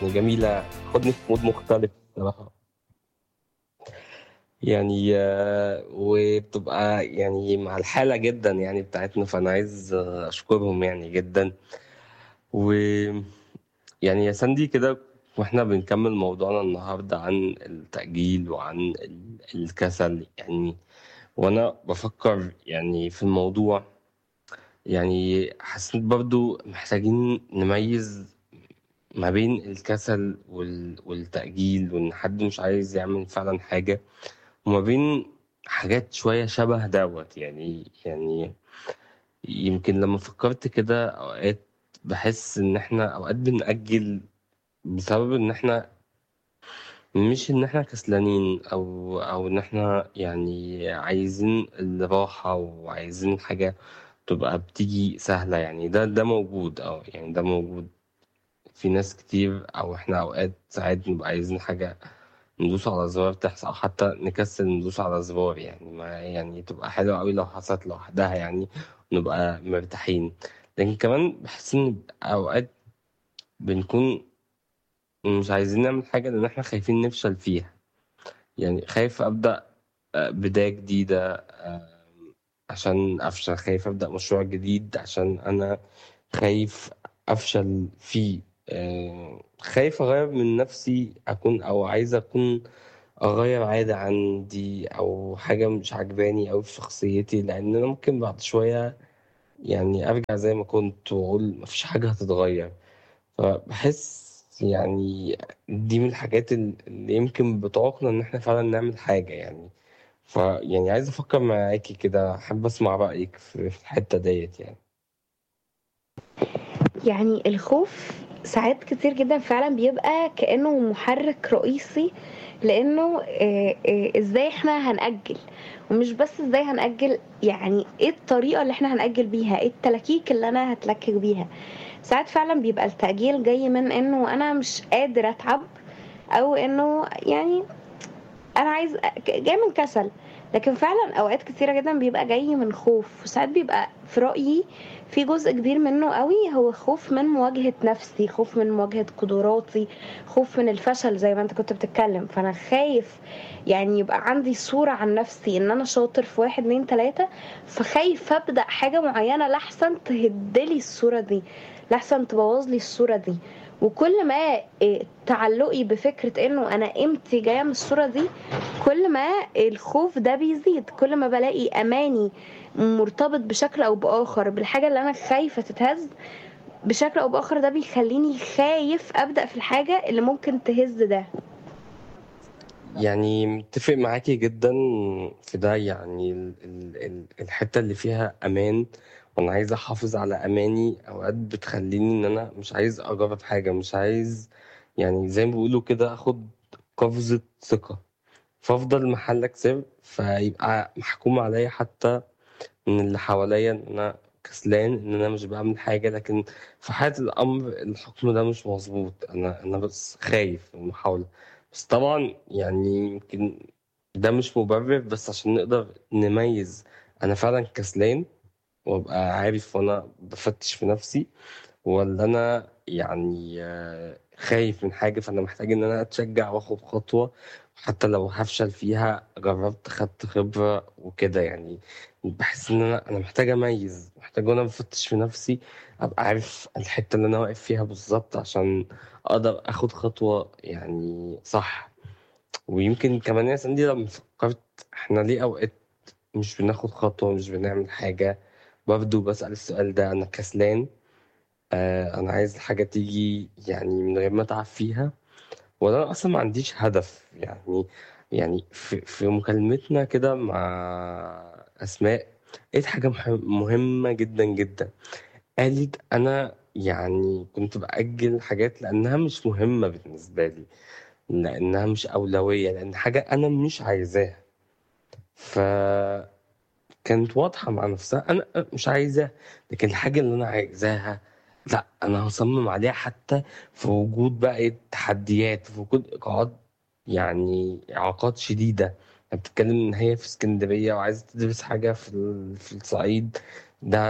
يعني جميلة خدني في مود مختلف بصراحة يعني آه، وبتبقى يعني مع الحالة جدا يعني بتاعتنا فأنا عايز آه، أشكرهم يعني جدا و يعني يا ساندي كده واحنا بنكمل موضوعنا النهاردة عن التأجيل وعن ال- الكسل يعني وأنا بفكر يعني في الموضوع يعني حسيت برضو محتاجين نميز ما بين الكسل وال... والتأجيل وإن حد مش عايز يعمل فعلا حاجة وما بين حاجات شوية شبه دوت يعني يعني يمكن لما فكرت كده أوقات بحس إن إحنا أوقات بنأجل بسبب إن إحنا مش إن إحنا كسلانين أو أو إن إحنا يعني عايزين الراحة وعايزين حاجة تبقى بتيجي سهلة يعني ده ده موجود أه يعني ده موجود في ناس كتير أو إحنا أوقات ساعات نبقى عايزين حاجة ندوس على زرار تحصل أو حتى نكسل ندوس على زرار يعني ما يعني تبقى حلوة أوي لو حصلت لوحدها يعني نبقى مرتاحين لكن كمان بحس إن أوقات بنكون مش عايزين نعمل حاجة لأن إحنا خايفين نفشل فيها يعني خايف أبدأ آه، بداية جديدة آه، عشان أفشل خايف أبدأ مشروع جديد عشان أنا خايف أفشل فيه آه، خايف أغير من نفسي أكون أو عايز أكون أغير عادة عندي أو حاجة مش عجباني أوي في شخصيتي لأن أنا ممكن بعد شوية يعني أرجع زي ما كنت وأقول مفيش حاجة هتتغير فبحس يعني دي من الحاجات اللي يمكن بتعوقنا إن إحنا فعلا نعمل حاجة يعني فيعني عايز أفكر معاكي كده حابب أسمع رأيك في في الحتة ديت يعني يعني الخوف ساعات كتير جدا فعلا بيبقى كأنه محرك رئيسي لأنه آه، آه، ازاي احنا هنأجل ومش بس ازاي هنأجل يعني ايه الطريقة اللي احنا هنأجل بيها ايه التلاكيك اللي انا هتلكك بيها ساعات فعلا بيبقى التأجيل جاي من انه انا مش قادر اتعب او انه يعني انا عايز جاي من كسل لكن فعلا اوقات كتيره جدا بيبقى جاي من خوف وساعات بيبقى في رايي في جزء كبير منه قوي هو خوف من مواجهه نفسي خوف من مواجهه قدراتي خوف من الفشل زي ما انت كنت بتتكلم فانا خايف يعني يبقى عندي صوره عن نفسي ان انا شاطر في واحد اتنين تلاته فخايف ابدا حاجه معينه لاحسن تهدلي الصوره دي لاحسن تبوظ لي الصوره دي وكل ما إيه، تعلقي بفكرة انه انا قيمتي جاية من الصورة دي كل ما الخوف ده بيزيد كل ما بلاقي اماني مرتبط بشكل او باخر بالحاجة اللي انا خايفة تتهز بشكل او باخر ده بيخليني خايف ابدأ في الحاجة اللي ممكن تهز ده يعني متفق معاكي جدا في ده يعني ال ال ال الحتة اللي فيها أمان وأنا عايز أحافظ على أماني أوقات بتخليني إن أنا مش عايز أجرب حاجة مش عايز يعني زي ما بيقولوا كده أخد قفزة ثقة فأفضل محلك سر فيبقى محكوم عليا حتى من اللي حواليا إن أنا كسلان إن أنا مش بعمل حاجة لكن في حالة الأمر الحكم ده مش مظبوط أنا أنا بس خايف من المحاولة بس طبعا يعني يمكن ده مش مبرر بس عشان نقدر نميز انا فعلا كسلان وابقى عارف وانا بفتش في نفسي ولا انا يعني آه، خايف من حاجة فانا محتاج ان انا اتشجع واخد خطوة حتى لو هفشل فيها جربت خدت خبرة وكده يعني بحس ان انا انا محتاج اميز محتاج وانا بفتش في نفسي ابقى عارف الحتة اللي انا واقف فيها بالظبط عشان اقدر اخد خطوة يعني صح ويمكن كمان يا سندي لما فكرت احنا ليه اوقات مش بناخد خطوة مش بنعمل حاجة برضه بسأل السؤال ده انا كسلان آه انا عايز الحاجة تيجي يعني من غير ما اتعب فيها ولا انا اصلا ما عنديش هدف يعني يعني في, في مكالمتنا كده مع اسماء لقيت حاجة مح- مهمة جدا جدا قالت انا يعني كنت بأجل حاجات لأنها مش مهمة بالنسبة لي لأنها مش أولوية لأن حاجة أنا مش عايزاها فكانت واضحة مع نفسها أنا مش عايزاها لكن الحاجة اللي أنا عايزاها لا أنا هصمم عليها حتى في وجود بقى تحديات في وجود إيقاعات يعني إعاقات شديدة يعني بتتكلم إن هي في اسكندرية وعايزة تدرس حاجة في ال- في الصعيد ده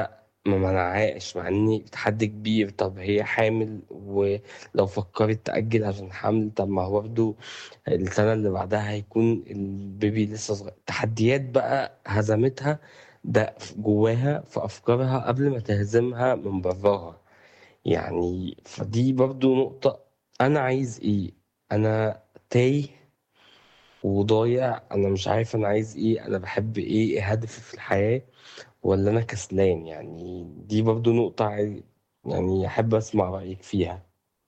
ما منعهاش مع اني تحدي كبير طب هي حامل ولو فكرت تأجل عشان حمل طب ما هو برضه السنة اللي بعدها هيكون البيبي لسه صغير تحديات بقى هزمتها ده في- جواها في أفكارها قبل ما تهزمها من براها يعني فدي برضه نقطة أنا عايز إيه أنا تايه وضايع أنا مش عارف أنا عايز إيه أنا بحب إيه إيه هدفي في الحياة ولا أنا كسلان يعني دي برضو نقطة عاي- يعني أحب أسمع رأيك فيها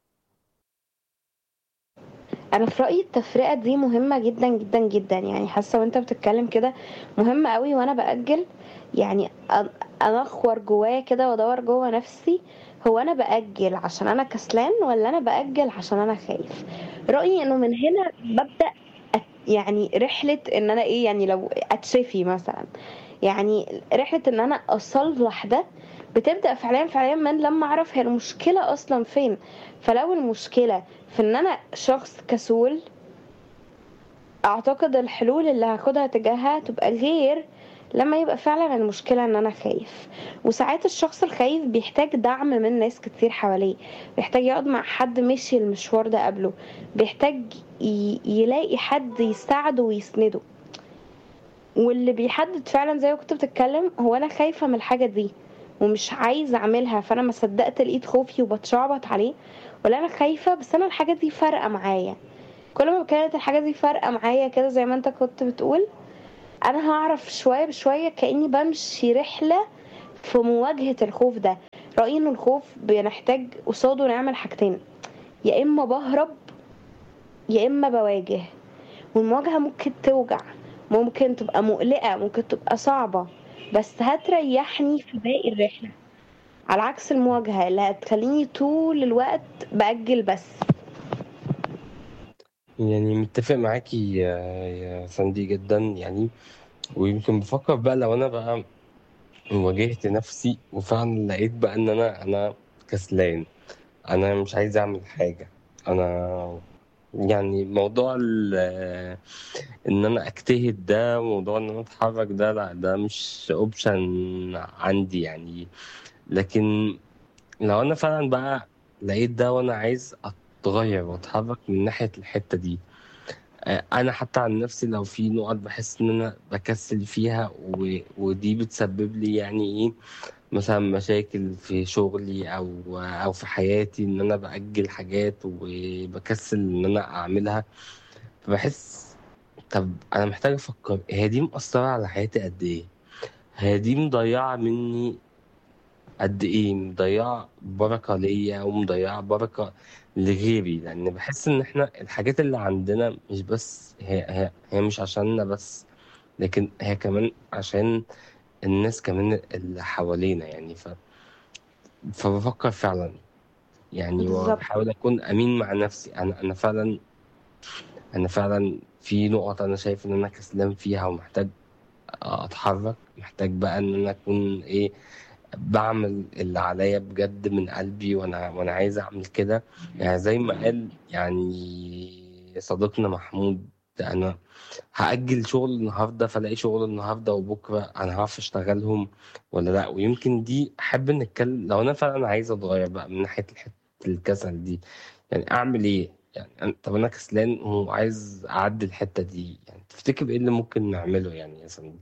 انا في رايي التفرقه دي مهمه جدا جدا جدا يعني حاسه وانت بتتكلم كده مهم قوي وانا باجل يعني أ- انخور جوايا كده وادور جوا نفسي هو انا باجل عشان انا كسلان ولا انا باجل عشان انا خايف رايي انه من هنا ببدا أت- يعني رحله ان انا ايه يعني لو اتشفي مثلا يعني رحله ان انا اصلح ده بتبدا فعليا فعليا من لما اعرف هي المشكله اصلا فين فلو المشكله في ان انا شخص كسول اعتقد الحلول اللي هاخدها تجاهها تبقى غير لما يبقى فعلا المشكلة ان انا خايف وساعات الشخص الخايف بيحتاج دعم من ناس كتير حواليه بيحتاج يقعد مع حد مشي المشوار ده قبله بيحتاج ي- يلاقي حد يساعده ويسنده واللي بيحدد فعلا زي ما كنت بتتكلم هو انا خايفة من الحاجة دي ومش عايزة اعملها فانا ما صدقت لقيت خوفي وبتشعبط عليه ولا انا خايفة بس انا الحاجة دي فارقة معايا كل ما كانت الحاجة دي فارقة معايا كده زي ما انت كنت بتقول انا هعرف شوية بشوية كأني بمشي رحلة في مواجهة الخوف ده رأيي ان الخوف بنحتاج قصاده نعمل حاجتين يا اما بهرب يا اما بواجه والمواجهة ممكن توجع ممكن تبقى مقلقة ممكن تبقى صعبة بس هتريحني في باقي الرحلة على عكس المواجهة اللي هتخليني طول الوقت بأجل بس يعني متفق معاكي يا يا ساندي جدا يعني ويمكن بفكر بقى لو أنا بقى واجهت نفسي وفعلا لقيت بقى إن أنا أنا كسلان أنا مش عايز أعمل حاجة أنا يعني موضوع ال- ان انا اجتهد ده موضوع ان انا اتحرك ده لا ده مش اوبشن عندي يعني لكن لو انا فعلا بقى لقيت ده وانا عايز اتغير واتحرك من ناحية الحتة دي آه، انا حتى عن نفسي لو في نقط بحس ان انا بكسل فيها و... ودي بتسبب لي يعني ايه مثلا مشاكل في شغلي او او في حياتي ان انا باجل حاجات وبكسل ان انا اعملها فبحس طب انا محتاج افكر هي دي مأثرة على حياتي قد ايه هي دي مضيعة مني قد ايه مضيعة بركة ليا ومضيعة بركة لغيري لان بحس ان احنا الحاجات اللي عندنا مش بس هي هي, هي مش عشاننا بس لكن هي كمان عشان الناس كمان اللي حوالينا يعني ف... فبفكر فعلا يعني بالظبط وبحاول اكون امين مع نفسي انا انا فعلا انا فعلا في نقط انا شايف ان انا كسلان فيها ومحتاج اتحرك محتاج بقى ان انا اكون ايه بعمل اللي عليا بجد من قلبي وانا وانا عايز اعمل كده يعني زي ما قال يعني صديقنا محمود انا هأجل شغل النهارده فلاقي شغل النهارده وبكره انا هعرف اشتغلهم ولا لا ويمكن دي احب نتكلم لو انا فعلا عايز اتغير بقى من ناحيه الحته الكسل دي يعني اعمل ايه يعني أنا- طب انا كسلان وعايز اعدي الحته دي يعني تفتكر ايه اللي ممكن نعمله يعني يا سندي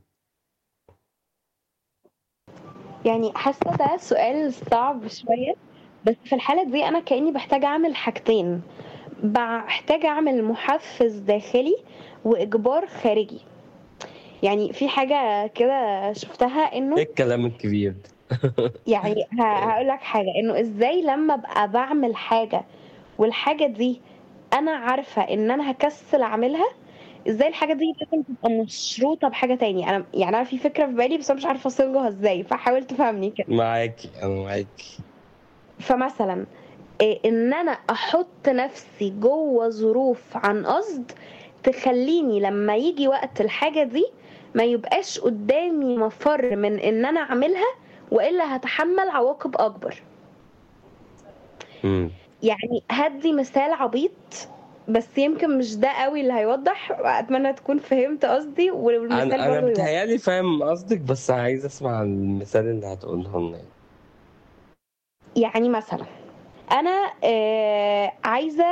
يعني حاسة ده سؤال صعب شوية بس في الحالة دي أنا كأني بحتاج أعمل حاجتين بحتاج أعمل محفز داخلي وإجبار خارجي يعني في حاجة كده شفتها ايه إنه الكلام الكبير ده يعني هقول لك حاجة إنه إزاي لما أبقى بعمل حاجة والحاجة دي أنا عارفة إن أنا هكسل أعملها ازاي الحاجة دي لازم تبقى مشروطة بحاجة تاني انا يعني انا في فكرة في بالي بس انا مش عارفة اصيغها ازاي فحاول تفهمني كده معاكي انا معاكي فمثلا إيه ان انا احط نفسي جوه ظروف عن قصد تخليني لما يجي وقت الحاجة دي ما يبقاش قدامي مفر من ان انا اعملها والا هتحمل عواقب اكبر امم يعني هدي مثال عبيط بس يمكن مش ده قوي اللي هيوضح اتمنى تكون فهمت قصدي والمثال انا انا برضه يوضح بتهيالي فاهم قصدك بس عايز اسمع المثال اللي هتقوله لنا يعني مثلا انا آه، عايزه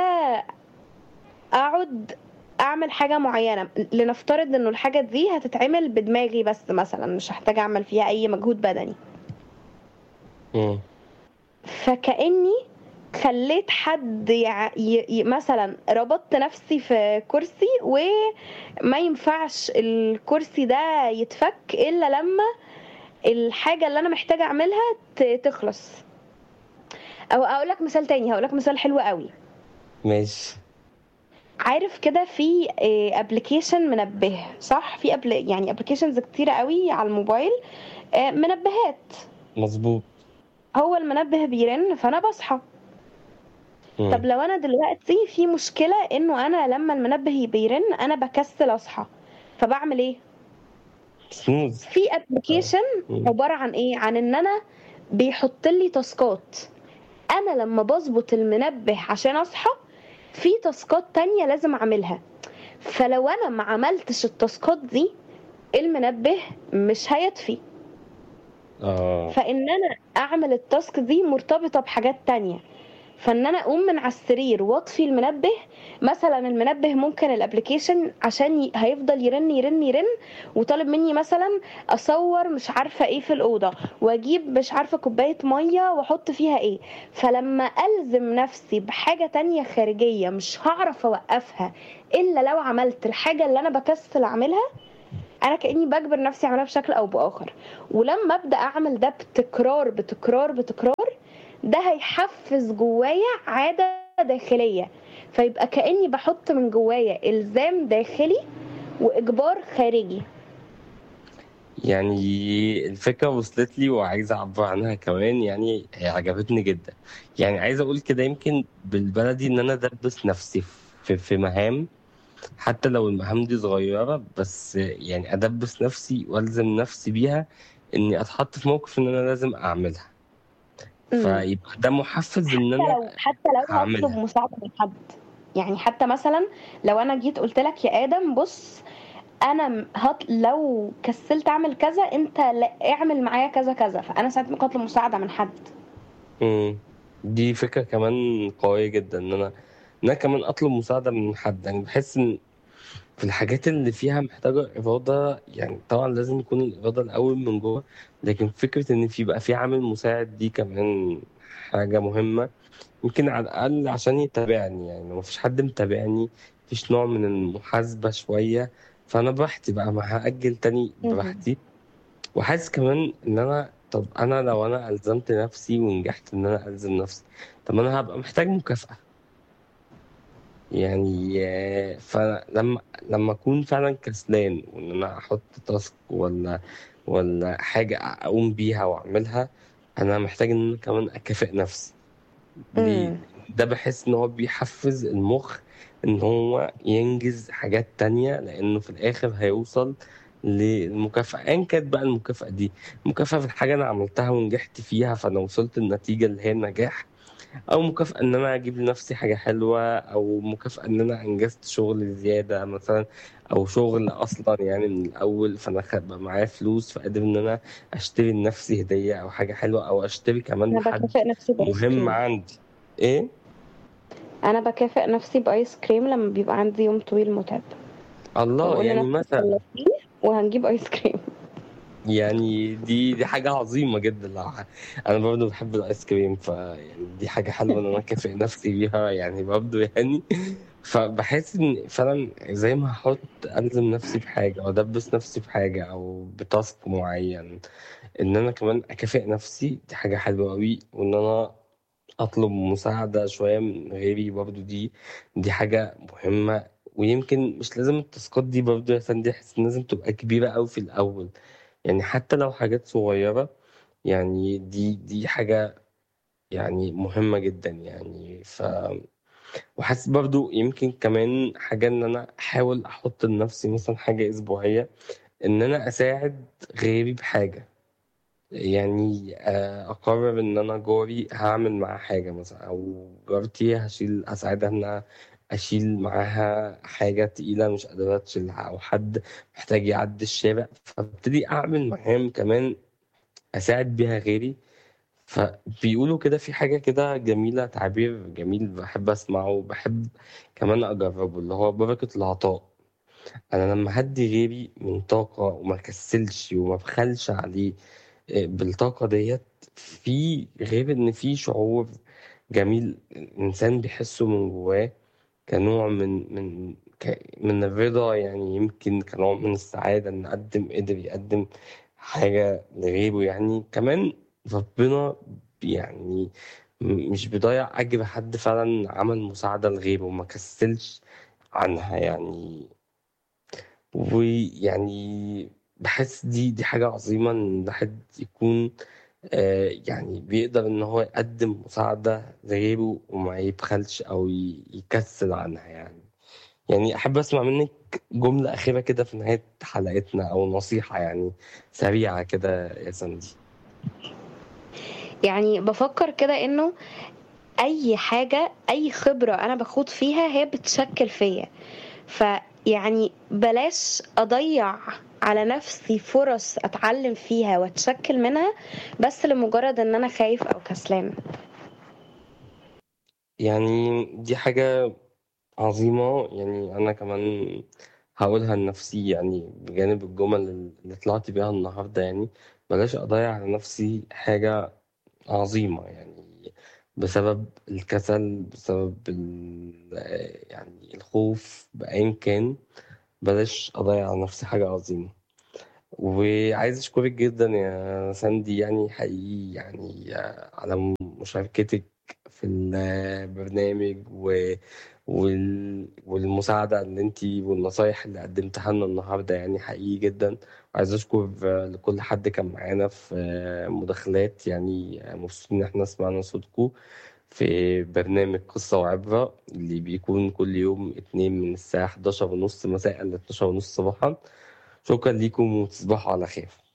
اقعد اعمل حاجه معينه لنفترض انه الحاجه دي هتتعمل بدماغي بس مثلا مش هحتاج اعمل فيها اي مجهود بدني مم. فكاني خليت حد يع... ي... ي... مثلا ربطت نفسي في كرسي وما ينفعش الكرسي ده يتفك الا لما الحاجه اللي انا محتاجه اعملها ت... تخلص او اقول لك مثال تاني هقول لك مثال حلو قوي ماشي عارف كده في ابلكيشن منبه صح في أبل... يعني ابلكيشنز كتيره قوي على الموبايل آه، منبهات مظبوط هو المنبه بيرن فانا بصحى مم. طب لو انا دلوقتي في مشكله انه انا لما المنبه بيرن انا بكسل اصحى فبعمل ايه سنوز في ابلكيشن مم. عباره عن ايه عن ان انا بيحط لي تاسكات انا لما بظبط المنبه عشان اصحى في تاسكات تانية لازم اعملها فلو انا ما عملتش التاسكات دي المنبه مش هيطفي اه فان انا اعمل التاسك دي مرتبطه بحاجات تانية فان انا اقوم من على السرير واطفي المنبه مثلا المنبه ممكن الابلكيشن عشان ي... هيفضل يرن يرن يرن وطالب مني مثلا اصور مش عارفه ايه في الاوضه واجيب مش عارفه كوبايه ميه واحط فيها ايه فلما الزم نفسي بحاجه تانية خارجيه مش هعرف اوقفها الا لو عملت الحاجه اللي انا بكسل اعملها انا كاني بجبر نفسي اعملها بشكل او باخر ولما ابدا اعمل ده بتكرار بتكرار بتكرار ده هيحفز جوايا عاده داخليه فيبقى كاني بحط من جوايا الزام داخلي واجبار خارجي يعني الفكرة وصلت لي وعايز أعبر عنها كمان يعني هي عجبتني جدا يعني عايز أقول كده يمكن بالبلدي إن أنا أدبس نفسي في في مهام حتى لو المهام دي صغيرة بس يعني أدبس نفسي وألزم نفسي بيها إني أتحط في موقف إن أنا لازم أعملها امم فيبقى ده محفز إن حتى أنا لو حتى لو هطلب هعملها مساعده من حد يعني حتى مثلا لو انا جيت قلت لك يا ادم بص انا م- هط... لو كسلت اعمل كذا انت لا اعمل معايا كذا كذا فانا ساعات ممكن اطلب مساعده من حد مم. دي فكرة كمان قوية جدا إن أنا إن أنا كمان أطلب مساعدة من حد يعني بحس إن في الحاجات اللي فيها محتاجة إرادة يعني طبعا لازم يكون الإرادة الأول من جوه لكن فكرة إن في بقى في عامل مساعد دي كمان حاجة مهمة يمكن على الأقل عشان يتابعني يعني لو مفيش حد متابعني مفيش نوع من المحاسبة شوية فأنا براحتي بقى ما هأجل تاني مهم. براحتي وحاسس كمان إن أنا طب أنا لو أنا ألزمت نفسي ونجحت إن أنا ألزم نفسي طب أنا هبقى محتاج مكافأة يعني آه، فلما لما اكون فعلا كسلان وان انا احط تاسك ولا ولا حاجه اقوم بيها واعملها انا محتاج ان انا كمان اكافئ نفسي ليه امم ده بحس ان هو بيحفز المخ ان هو ينجز حاجات تانية لانه في الاخر هيوصل للمكافأة ايا كانت بقى المكافأة دي مكافأة في الحاجة انا عملتها ونجحت فيها فانا وصلت النتيجة اللي هي النجاح او مكافأة ان انا اجيب لنفسي حاجة حلوة او مكافأة ان انا انجزت شغل زيادة مثلا او شغل اصلا يعني من الاول فانا خ- بقى معايا فلوس فقادر ان انا اشتري لنفسي هدية او حاجة حلوة او اشتري كمان انا لحد بكافئ نفسي بايس مهم كريم عندي ايه انا بكافئ نفسي بايس كريم لما بيبقى عندي يوم طويل متعب الله بقول يعني لنفسي مثلا خلصيه وهنجيب ايس كريم يعني دي دي حاجة عظيمة جدا لو ح- أنا برضه بحب الآيس كريم ف يعني دي حاجة حلوة إن أنا أكافئ نفسي بيها يعني برضه يعني فبحس إن فعلا زي ما هحط ألزم نفسي بحاجة أو أدبس نفسي بحاجة أو بتاسك معين إن أنا كمان أكافئ نفسي دي حاجة حلوة أوي وإن أنا أطلب مساعدة شوية من غيري برضه دي دي حاجة مهمة ويمكن مش لازم التاسكات دي برضه يا سندي أحس إن لازم تبقى كبيرة أوي في الأول يعني حتى لو حاجات صغيرة يعني دي دي حاجة يعني مهمة جدا يعني ف وحاسس برضو يمكن كمان حاجة إن أنا أحاول أحط لنفسي مثلا حاجة أسبوعية إن أنا أساعد غيري بحاجة يعني آه، أقرر إن أنا جاري هعمل معاه حاجة مثلا أو جارتي هشيل أساعدها إن أشيل معاها حاجة تقيلة مش قادرة تشيلها أو حد محتاج يعدي الشارع فابتدي أعمل مهام كمان أساعد بيها غيري فبيقولوا كده في حاجة كده جميلة تعبير جميل بحب أسمعه وبحب كمان أجربه اللي هو بركة العطاء أنا لما هدي غيري من طاقة وما كسلش وما بخلش عليه آه، بالطاقة ديت في غير إن في شعور جميل الإنسان بيحسه من جواه كنوع من من ك- من الرضا يعني يمكن كنوع من السعادة إن قدم قدر يقدم حاجة لغيره يعني كمان ربنا يعني م- مش بيضيع أجر حد فعلا عمل مساعدة لغيره وما كسلش عنها يعني ويعني بحس دي دي حاجة عظيمة إن الواحد يكون آه، يعني بيقدر إن هو يقدم مساعدة لغيره وما يبخلش أو ي- يكسل عنها يعني يعني أحب أسمع منك جملة أخيرة كده في نهاية حلقتنا أو نصيحة يعني سريعة كده يا سندي يعني بفكر كده انه اي حاجة اي خبرة انا بخوض فيها هي بتشكل فيا فيعني بلاش اضيع على نفسي فرص اتعلم فيها واتشكل منها بس لمجرد ان انا خايف او كسلان يعني دي حاجة عظيمة يعني أنا كمان هقولها لنفسي يعني بجانب الجمل اللي طلعت بيها النهاردة يعني بلاش أضيع على نفسي حاجة عظيمة يعني بسبب الكسل بسبب ال- يعني الخوف بأيا كان بلاش أضيع على نفسي حاجة عظيمة وعايز أشكرك جدا يا ساندي يعني حقيقي يعني على مشاركتك في البرنامج و... وال... والمساعدة اللي انتي والنصايح اللي قدمتها لنا النهاردة يعني حقيقي جدا عايز أشكر لكل حد كان معانا في مداخلات يعني مبسوطين إن احنا سمعنا صوتكم في برنامج قصة وعبرة اللي بيكون كل يوم اتنين من الساعة 11 ونص مساء ل 12 ونص صباحا شكرا ليكم وتصبحوا على خير